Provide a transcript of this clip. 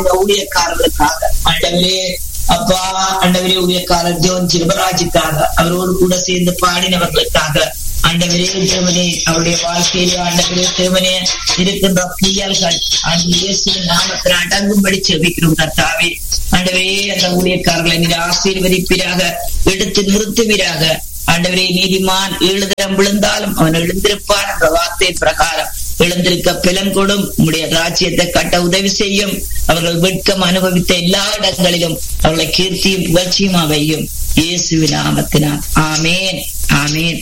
இந்த ஊழியக்காரர்களுக்காக ஆண்டவரே அப்பா ஆண்டவரே ஊழியக்காரர் ஜோன் சிவராஜுக்காக அவரோடு கூட சேர்ந்து பாடினவர்களுக்காக ஆண்டவரே தேவனே அவருடைய வாழ்க்கையிலே ஆண்டவரே தேவனே இருக்கின்ற புயல்கள் ஆண்டு இயேசுவின் நாமத்தில் அடங்கும்படி செபிக்கிறோம் கர்த்தாவே ஆண்டவரே அந்த ஊழியக்காரர்களை நீர் ஆசீர்வதிப்பீராக எடுத்து நிறுத்துவீராக ஆண்டவரே நீதிமான் ஏழு தரம் விழுந்தாலும் அவன் எழுந்திருப்பான் என்ற வார்த்தை பிரகாரம் எழுந்திருக்க பிலன் கொடும் உம்முடைய ராஜ்யத்தை கட்ட உதவி செய்யும் அவர்கள் வெட்கம் அனுபவித்த எல்லா இடங்களிலும் அவர்களை கீர்த்தியும் புகழ்ச்சியும் அவையும் இயேசுவின் நாமத்தினால் ஆமேன் ஆமேன்